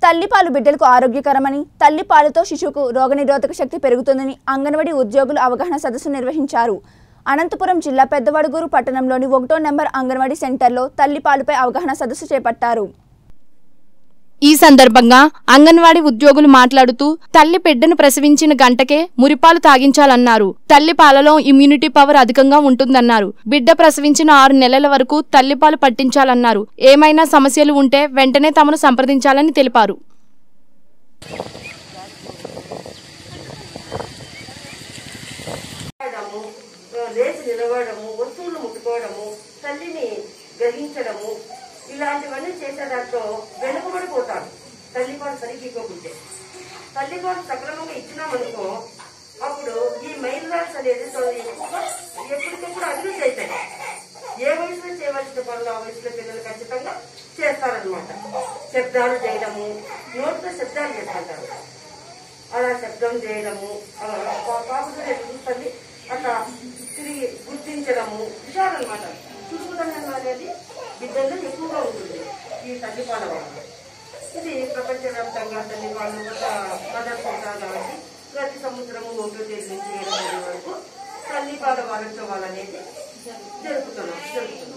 తల్లిపాలు బిడ్డలకు ఆరోగ్యకరమని తల్లిపాలతో శిశువుకు రోగనిరోధక శక్తి పెరుగుతుందని అంగన్వాడీ ఉద్యోగులు అవగాహన సదస్సు నిర్వహించారు అనంతపురం జిల్లా పెద్దవడుగూరు పట్టణంలోని ఒకటో నెంబర్ అంగన్వాడీ సెంటర్లో తల్లిపాలుపై అవగాహన సదస్సు చేపట్టారు ఈ సందర్భంగా అంగన్వాడీ ఉద్యోగులు మాట్లాడుతూ తల్లి బిడ్డను ప్రసవించిన గంటకే మురిపాలు తాగించాలన్నారు తల్లి పాలలో ఇమ్యూనిటీ పవర్ అధికంగా ఉంటుందన్నారు బిడ్డ ప్రసవించిన ఆరు నెలల వరకు తల్లిపాలు పట్టించాలన్నారు ఏమైనా సమస్యలు ఉంటే వెంటనే తమను సంప్రదించాలని తెలిపారు నిలబడము లేచి నిలబడము వస్తువులు ముట్టుకోవడము తల్లిని గ్రహించడము ఇలాంటివన్నీ చేసే దాంట్లో వెనుకబడిపోతాడు తల్లిపాలు సరిగ్గా ఇవ్వకుంటే తల్లిపాలు సక్రమంగా ఇచ్చినామనుకో అప్పుడు ఈ మైల్ రాల్స్ అనేది సో ఎక్కువగా ఎప్పటికప్పుడు అభివృద్ధి అవుతాయి ఏ వయసులో చేయవలసిన పనులు ఆ వయసులో పిల్లలు ఖచ్చితంగా చేస్తారనమాట శబ్దాలు చేయడము నోటితో శబ్దాలు చేస్తుంటారు అలా శబ్దం చేయడము పాపతో చూస్తుంది అట్లా తిరిగి గుర్తించడము విషయాలన్నమాట చూసుకుంటాం అనేది బిడ్డల్లో ఎక్కువగా ఉంటుంది ఈ తల్లిపాల వల్ల ఇది ప్రపంచవ్యాప్తంగా తల్లిపాలు మదర్స్ ఉంటారు కాబట్టి ప్రతి సంవత్సరము ఒకటో తేదీ నుంచి ఏడో తేదీ వరకు తల్లిపాల వారోత్సవాలు అనేది జరుపుతున్నాం జరుపుతున్నాం